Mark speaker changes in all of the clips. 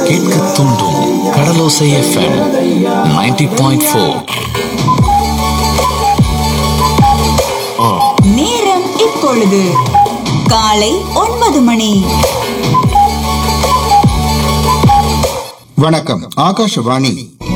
Speaker 1: கேட்க தூண்டும் கடலோசை FM 90.4 point four
Speaker 2: நேரம் இப்பொழுது காலை ஒன்பது மணி
Speaker 3: வணக்கம் ஆகாஷவாணி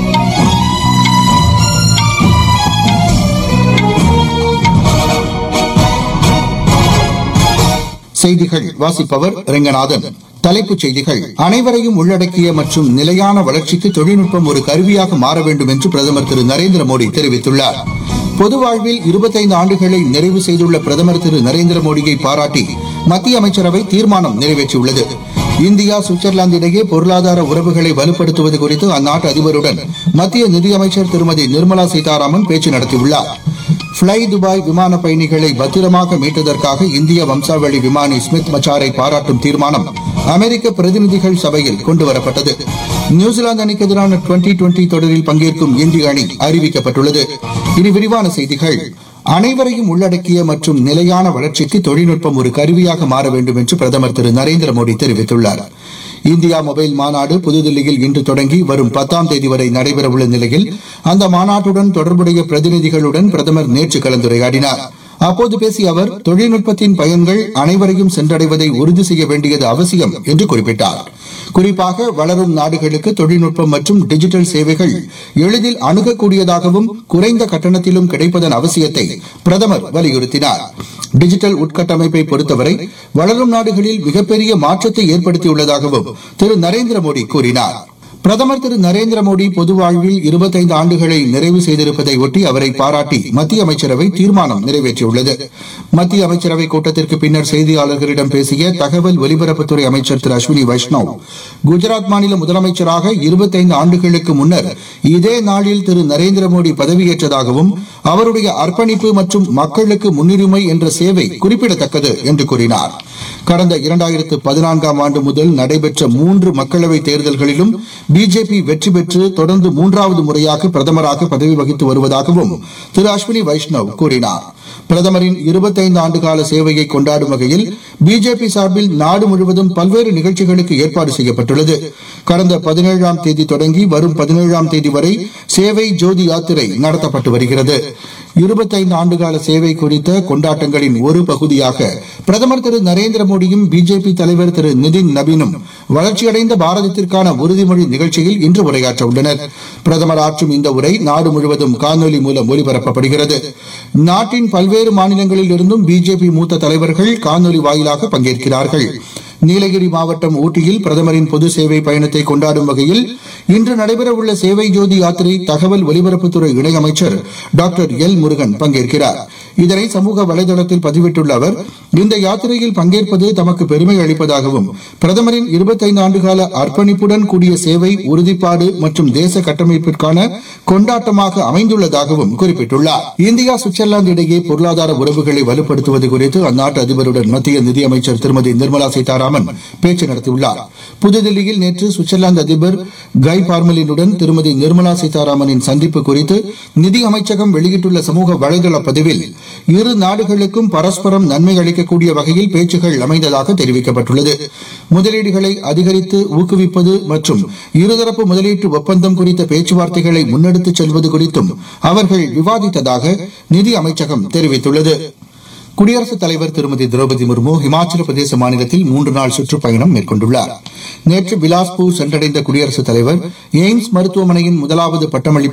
Speaker 3: செய்திகள் வாசிப்பவர் ரெங்கநாதன் தலைப்புச் செய்திகள் அனைவரையும் உள்ளடக்கிய மற்றும் நிலையான வளர்ச்சிக்கு தொழில்நுட்பம் ஒரு கருவியாக மாற வேண்டும் என்று பிரதமர் திரு நரேந்திர மோடி தெரிவித்துள்ளார் பொது வாழ்வில் இருபத்தைந்து ஆண்டுகளை நிறைவு செய்துள்ள பிரதமர் திரு நரேந்திர மோடியை பாராட்டி மத்திய அமைச்சரவை தீர்மானம் நிறைவேற்றியுள்ளது இந்தியா சுவிட்சர்லாந்து இடையே பொருளாதார உறவுகளை வலுப்படுத்துவது குறித்து அந்நாட்டு அதிபருடன் மத்திய நிதியமைச்சர் திருமதி நிர்மலா சீதாராமன் பேச்சு நடத்தியுள்ளார் ஃப்ளை துபாய் விமான பயணிகளை பத்திரமாக மீட்டதற்காக இந்திய வம்சாவளி விமானி ஸ்மித் மச்சாரை பாராட்டும் தீர்மானம் அமெரிக்க பிரதிநிதிகள் சபையில் கொண்டுவரப்பட்டது நியூசிலாந்து அணிக்கு எதிரான டுவெண்டி டுவெண்டி தொடரில் பங்கேற்கும் இந்திய அணி அறிவிக்கப்பட்டுள்ளது இனி விரிவான செய்திகள் அனைவரையும் உள்ளடக்கிய மற்றும் நிலையான வளர்ச்சிக்கு தொழில்நுட்பம் ஒரு கருவியாக மாற வேண்டும் என்று பிரதமர் திரு நரேந்திர மோடி தெரிவித்துள்ளார் இந்தியா மொபைல் மாநாடு புதுதில்லியில் இன்று தொடங்கி வரும் பத்தாம் தேதி வரை நடைபெறவுள்ள நிலையில் அந்த மாநாட்டுடன் தொடர்புடைய பிரதிநிதிகளுடன் பிரதமர் நேற்று கலந்துரையாடினார் அப்போது பேசிய அவர் தொழில்நுட்பத்தின் பயன்கள் அனைவரையும் சென்றடைவதை உறுதி செய்ய வேண்டியது அவசியம் என்று குறிப்பிட்டார் குறிப்பாக வளரும் நாடுகளுக்கு தொழில்நுட்பம் மற்றும் டிஜிட்டல் சேவைகள் எளிதில் அணுகக்கூடியதாகவும் குறைந்த கட்டணத்திலும் கிடைப்பதன் அவசியத்தை பிரதமர் வலியுறுத்தினார் டிஜிட்டல் உட்கட்டமைப்பை பொறுத்தவரை வளரும் நாடுகளில் மிகப்பெரிய மாற்றத்தை ஏற்படுத்தியுள்ளதாகவும் திரு நரேந்திர மோடி கூறினார் பிரதமர் திரு நரேந்திர மோடி பொது வாழ்வில் இருபத்தைந்து ஆண்டுகளை நிறைவு செய்திருப்பதை ஒட்டி அவரை பாராட்டி மத்திய அமைச்சரவை தீர்மானம் நிறைவேற்றியுள்ளது மத்திய அமைச்சரவை கூட்டத்திற்கு பின்னர் செய்தியாளர்களிடம் பேசிய தகவல் ஒலிபரப்புத்துறை அமைச்சர் திரு அஸ்வினி வைஷ்ணவ் குஜராத் மாநில முதலமைச்சராக இருபத்தைந்து ஆண்டுகளுக்கு முன்னர் இதே நாளில் திரு நரேந்திர மோடி பதவியேற்றதாகவும் அவருடைய அர்ப்பணிப்பு மற்றும் மக்களுக்கு முன்னுரிமை என்ற சேவை குறிப்பிடத்தக்கது என்று கூறினார் கடந்த இரண்டாயிரத்து பதினான்காம் ஆண்டு முதல் நடைபெற்ற மூன்று மக்களவைத் தேர்தல்களிலும் பிஜேபி வெற்றி பெற்று தொடர்ந்து மூன்றாவது முறையாக பிரதமராக பதவி வகித்து வருவதாகவும் திரு அஸ்வினி வைஷ்ணவ் கூறினார் பிரதமரின் இருபத்தைந்து ஆண்டுகால சேவையை கொண்டாடும் வகையில் பிஜேபி சார்பில் நாடு முழுவதும் பல்வேறு நிகழ்ச்சிகளுக்கு ஏற்பாடு செய்யப்பட்டுள்ளது கடந்த பதினேழாம் தேதி தொடங்கி வரும் பதினேழாம் தேதி வரை சேவை ஜோதி யாத்திரை நடத்தப்பட்டு வருகிறது இருபத்தைந்து ஆண்டுகால சேவை குறித்த கொண்டாட்டங்களின் ஒரு பகுதியாக பிரதமர் திரு நரேந்திர மோடியும் பிஜேபி தலைவர் திரு நிதின் நபீனும் வளர்ச்சியடைந்த பாரதத்திற்கான உறுதிமொழி நிகழ்ச்சியில் இன்று உரையாற்ற உள்ளனர் பிரதமர் ஆற்றும் இந்த உரை நாடு முழுவதும் காணொலி மூலம் ஒலிபரப்பப்படுகிறது நாட்டின் பல்வேறு மாநிலங்களில் இருந்தும் பிஜேபி மூத்த தலைவர்கள் காணொலி வாயிலாக பங்கேற்கிறார்கள் நீலகிரி மாவட்டம் ஊட்டியில் பிரதமரின் பொது சேவை பயணத்தை கொண்டாடும் வகையில் இன்று நடைபெறவுள்ள சேவை ஜோதி யாத்திரை தகவல் ஒலிபரப்புத்துறை இணையமைச்சர் டாக்டர் எல் முருகன் பங்கேற்கிறார் இதனை சமூக வலைதளத்தில் பதிவிட்டுள்ள அவர் இந்த யாத்திரையில் பங்கேற்பது தமக்கு பெருமை அளிப்பதாகவும் பிரதமரின் இருபத்தைந்து ஆண்டுகால அர்ப்பணிப்புடன் கூடிய சேவை உறுதிப்பாடு மற்றும் தேச கட்டமைப்பிற்கான கொண்டாட்டமாக அமைந்துள்ளதாகவும் குறிப்பிட்டுள்ளார் இந்தியா சுவிட்சர்லாந்து இடையே பொருளாதார உறவுகளை வலுப்படுத்துவது குறித்து அந்நாட்டு அதிபருடன் மத்திய நிதியமைச்சர் திருமதி நிர்மலா சீதாராமன் பேச்சு நடத்தியுள்ளார் புதுதில்லியில் நேற்று சுவிட்சர்லாந்து அதிபர் கை பார்மலினுடன் திருமதி நிர்மலா சீதாராமனின் சந்திப்பு குறித்து நிதி அமைச்சகம் வெளியிட்டுள்ள சமூக வலைதள பதிவில் இரு நாடுகளுக்கும் பரஸ்பரம் நன்மை அளிக்கக்கூடிய வகையில் பேச்சுகள் அமைந்ததாக தெரிவிக்கப்பட்டுள்ளது முதலீடுகளை அதிகரித்து ஊக்குவிப்பது மற்றும் இருதரப்பு முதலீட்டு ஒப்பந்தம் குறித்த பேச்சுவார்த்தைகளை முன்னெடுத்துச் செல்வது குறித்தும் அவர்கள் விவாதித்ததாக நிதி அமைச்சகம் தெரிவித்துள்ளது குடியரசுத் தலைவர் திருமதி திரௌபதி முர்மு இமாச்சல பிரதேச மாநிலத்தில் மூன்று நாள் சுற்றுப்பயணம் மேற்கொண்டுள்ளார் நேற்று பிலாஸ்பூர் சென்றடைந்த குடியரசுத் தலைவர் எய்ம்ஸ் மருத்துவமனையின் முதலாவது பட்டமளிப்பு